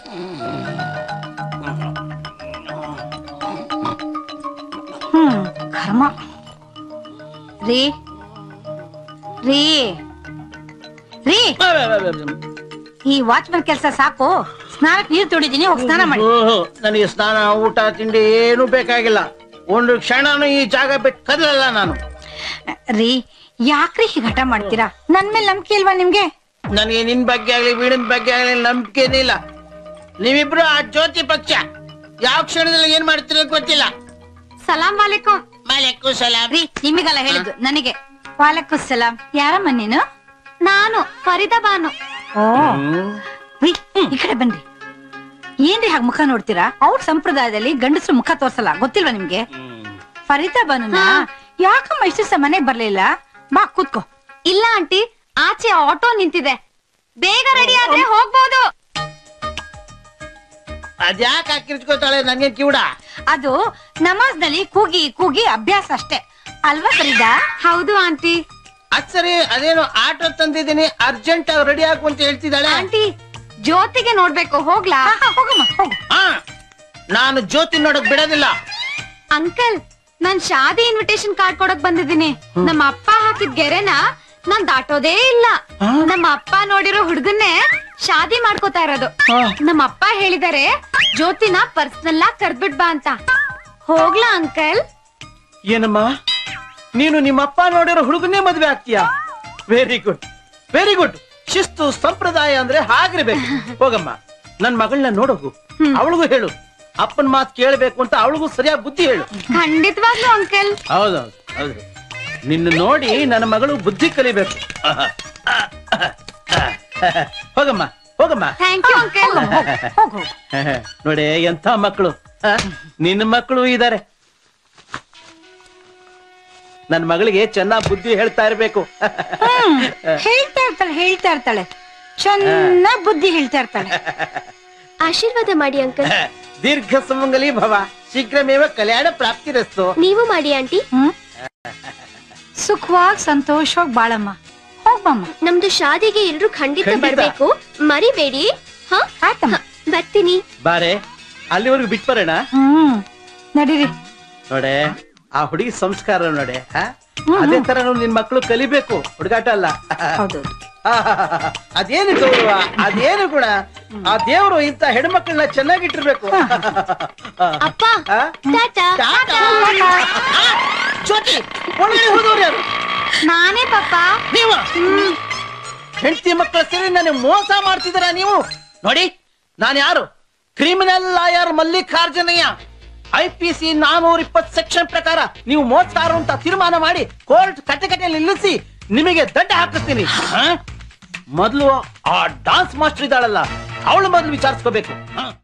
ಹ್ಮ್ ಕರ್ಮ ರೀ ರೀ ರೀ ಈ ವಾಚ್ಮನ್ ಕೆಲಸ ಸಾಕು ಸ್ನಾನಕ್ ನೀರ್ ತೊಡಿದೀನಿ ಹೋಗಿ ಸ್ನಾನ ಮಾಡಿ ಓಹೋ, ನನಗೆ ಸ್ನಾನ ಊಟ ತಿಂಡಿ ಏನು ಬೇಕಾಗಿಲ್ಲ ಒಂದು ಕ್ಷಣನೂ ಈ ಜಾಗ ಬಿಟ್ಟು ಕದಲಲ್ಲ ನಾನು ರೀ ಯಾಕ್ರಿ ಹೀಗ್ ಹಠ ಮಾಡ್ತೀರಾ ನನ್ ಮೇಲೆ ನಂಬಿಕೆ ಇಲ್ವಾ ನಿಮ್ಗೆ ನನಗೆ ನಿನ್ ಬಗ್ಗೆ ಆಗ್ಲಿ ವೀಡಿನ ಬಗ್ಗೆ ಆಗ್ಲಿ ನಂಬಿಕೆನೇ ಇಲ್ಲ ನೀವಿಬ್ರು ಆ ಜ್ಯೋತಿ ಪಕ್ಷ ಯಾವ ಕ್ಷಣದಲ್ಲಿ ಏನ್ ಮಾಡ್ತೀರೋ ಗೊತ್ತಿಲ್ಲ ಸಲಾಂ ವಾಲೇಕುಂ ಮಾಲಕ್ಕೂ ಸಲಾಂ ರೀ ನಿಮಗಲ್ಲ ಹೇಳಿದ್ದು ನನಗೆ ವಾಲೇಕುಂ ಸಲಾಂ ಯಾರಮ್ಮ ನೀನು ನಾನು ಫರೀದಾ ಬಾನು ಓ ರೀ ಈ ಕಡೆ ಬನ್ರಿ ಏನ್ರಿ ಹಾಗೆ ಮುಖ ನೋಡ್ತೀರಾ ಅವ್ರ ಸಂಪ್ರದಾಯದಲ್ಲಿ ಗಂಡಸ್ರು ಮುಖ ತೋರ್ಸಲ್ಲ ಗೊತ್ತಿಲ್ವಾ ನಿಮ್ಗೆ ಫರೀದಾ ಬನುನ ಯಾಕಮ್ಮ ಇಷ್ಟು ದಿವಸ ಮನೆಗ್ ಬರ್ಲಿಲ್ಲ ಬಾ ಕೂತ್ಕೋ ಇಲ್ಲ ಆಂಟಿ ಆಚೆ ಆಟೋ ನಿಂತಿದೆ ಬೇಗ ರೆಡಿ ಆದ್ರೆ ಹೋಗ್ಬೋದು ಅದ್ಯಾಕೆ ಹಾಕಿರ್ಚ್ಕೋತಾಳೆ ನನ್ಗೆ ಕಿವುಡ ಅದು ನಮಾಜ್ ನಲ್ಲಿ ಕೂಗಿ ಕೂಗಿ ಅಭ್ಯಾಸ ಅಷ್ಟೇ ಅಲ್ವಾ ಫರೀದಾ ಹೌದು ಆಂಟಿ ಅದ್ ಸರಿ ಅದೇನು ಆಟೋ ತಂದಿದ್ದೀನಿ ಅರ್ಜೆಂಟ್ ರೆಡಿ ಆಗು ಅಂತ ಹೇಳ್ತಿದ್ದಾಳೆ ಆಂಟಿ ಜ್ಯೋತಿಗೆ ನೋಡ್ಬೇಕು ಹೋಗ್ಲಾ ಹಾ, ಹಾ, ಹೋಗಮ್ಮ ಹೋಗು ಹಾ ನಾನು ಜ್ಯೋತಿ ನೋಡಕ್ ಬಿಡೋದಿಲ್ಲ ಅಂಕಲ್ ನಾನ್ ಶಾದಿ ಇನ್ವಿಟೇಷನ್ ಕಾರ್ಡ್ ಕೊಡಕ್ ಬಂದಿದ್ದೀನಿ ನಮ್ಮ ಅಪ್ಪ ಹಾಕಿದ್ ಗೆರೆನ ನಾನ್ ದಾಟೋದೇ ಇಲ್ಲ ನಮ್ಮ ಅಪ್ಪ ನೋಡಿರೋ ಹುಡುಗನ್ನೇ ಶಾದಿ ಮಾಡ್ಕೋತಾ ಇರೋದು ನಮ್ಮ ಅಪ್ಪ ಹೇಳಿದಾರೆ ಜ್ಯೋತಿನ ಪರ್ಸನಲ್ ಆಗಿ ಕರ್ದ್ಬಿಟ್ ಬಾ ಅಂತ ಹೋಗ್ಲಾ ಅಂಕಲ್ ಏನಮ್ಮ ನೀನು ನಿಮ್ಮಪ್ಪ ನೋಡಿರೋ ಹುಡುಗನೇ ಮದ್ವೆ ಆಗ್ತೀಯಾ ವೆರಿ ಗುಡ್ ವೆರಿ ಗುಡ್ ಶಿಸ್ತು ಸಂಪ್ರದಾಯ ಅಂದ್ರೆ ಹಾಗಿರ್ಬೇಕು ಹೋಗಮ್ಮ ನನ್ ಮಗಳನ್ನ ನೋಡೋಗು ಅವಳಿಗೂ ಹೇಳು ಅಪ್ಪನ ಮಾತು ಕೇಳಬೇಕು ಅಂತ ಅವಳಿಗೂ ಸರಿಯಾಗಿ ಬುದ್ಧಿ ಹೇಳು ಖಂಡಿತವಾಗ್ಲೂ ಅಂಕಲ್ ಹೌದೌದು ಹೌದು ನಿನ್ನ ನೋಡಿ ನನ್ನ ಮಗಳು ಬುದ್ಧಿ ಕಲಿಬೇಕು ಹೋಗಮ್ಮ ಹೋಗಮ್ಮ ಥ್ಯಾಂಕ್ ಯು ಅಂಕಲ್ ಹೋಗು ಹೋಗು ನೋಡಿ ಎಂಥ ಮಕ್ಕಳು ನಿನ್ನ ಮಕ್ಕಳು ಇದಾರೆ ನನ್ನ ಮಗಳಿಗೆ ಚೆನ್ನಾಗ್ ಬುದ್ಧಿ ಹೇಳ್ತಾ ಇರ್ಬೇಕು ಹ್ಮ್ ಹೇಳ್ತಾ ಇರ್ತಾಳೆ ಹೇಳ್ತಾ ಇರ್ತಾಳೆ ಚೆನ್ನಾಗ್ ಬುದ್ಧಿ ಹೇಳ್ತಾ ಇರ್ತಾಳೆ ಆಶೀರ್ವಾದ ಮಾಡಿ ಅಂಕಲ್ ದೀರ್ಘ ಸುಮಂಗಲಿ ಭವ ಶೀಘ್ರಮೇವ ಕಲ್ಯಾಣ ಪ್ರಾಪ್ತಿರಸ್ತು ನೀವು ಮಾಡಿ ಆಂಟಿ ಹ್ಮ್ ಸುಖವಾಗಿ ಸಂತೋಷವಾಗಿ ಬಾಳಮ್ಮ ಹೋಗ್ಬಮ್ಮ ನಮ್ದು ಶಾದಿಗೆ ಎಲ್ರು ಖಂಡಿತ ಖಂಡಿತ. ಬರ್ಬೇಕು ಮರಿಬೇಡಿ ಹಾ ಆಯ್ತಮ್ಮ ಬರ್ತೀನಿ ಬಾರೆ ಅಲ್ಲಿವರೆಗೂ ಬಿಟ್ ಬರೋಣ ಹ್ಮ್ ನಡೀರಿ ನೋಡೆ ಆ ಹುಡುಗಿ ಸಂಸ್ಕಾರ ನೋಡೆ ಹ? ಅದೇ ತರ ನಿನ್ ಮಕ್ಕಳು ಕಲಿಬೇಕು ಹುಡುಗಾಟ ಅಲ್ಲ ಹೌದೌದು ಅದೇನು ಗೌರವ ಅದೇನು ಗುಣ ಆ ದೇವರು ಇಂತ ಹೆಣ್ಮಕ್ಳನ್ನ ಚೆನ್ನಾಗಿಟ್ಟಿರ್ಬೇಕು ಅಪ್ಪ ಆ? ಟಾಟಾ ಟಾಟಾ. ಆ, ಜ್ಯೋತಿ ಒಳಗಡೆ ಹೋದವ್ರು ಯಾರು ನಾನೇ ಪಾಪ ನೀವು ಹೆಂಡತಿ ಮಕ್ಕಳ ಸೇರಿ ನನಗೆ ಮೋಸ ಮಾಡ್ತಿದ್ದೀರಾ ನೀವು ನೋಡಿ ನಾನು ಯಾರು criminal lawyer Mallikarjunaiah I P C ನಾನೂರ ಇಪ್ಪತ್ ಸೆಕ್ಷನ್ ಪ್ರಕಾರ ನೀವು ಮೋಸಗಾರರು ಅಂತ ತೀರ್ಮಾನ ಮಾಡಿ ಕೋರ್ಟ್ ಕಟ್ಟೆಕಟ್ಟೆಯಲ್ಲಿ ನಿಲ್ಲಿಸಿ ನಿಮಗೆ ದಂಡ ಹಾಕಿಸ್ತೀನಿ ಹ? ಮೊದಲು ಆ ಡಾನ್ಸ್ ಮಾಸ್ಟರ್ ಇದ್ದಾಳಲ್ಲ ಅವಳು ಮೊದಲು ವಿಚಾರಿಸ್ಕೋಬೇಕು ಹ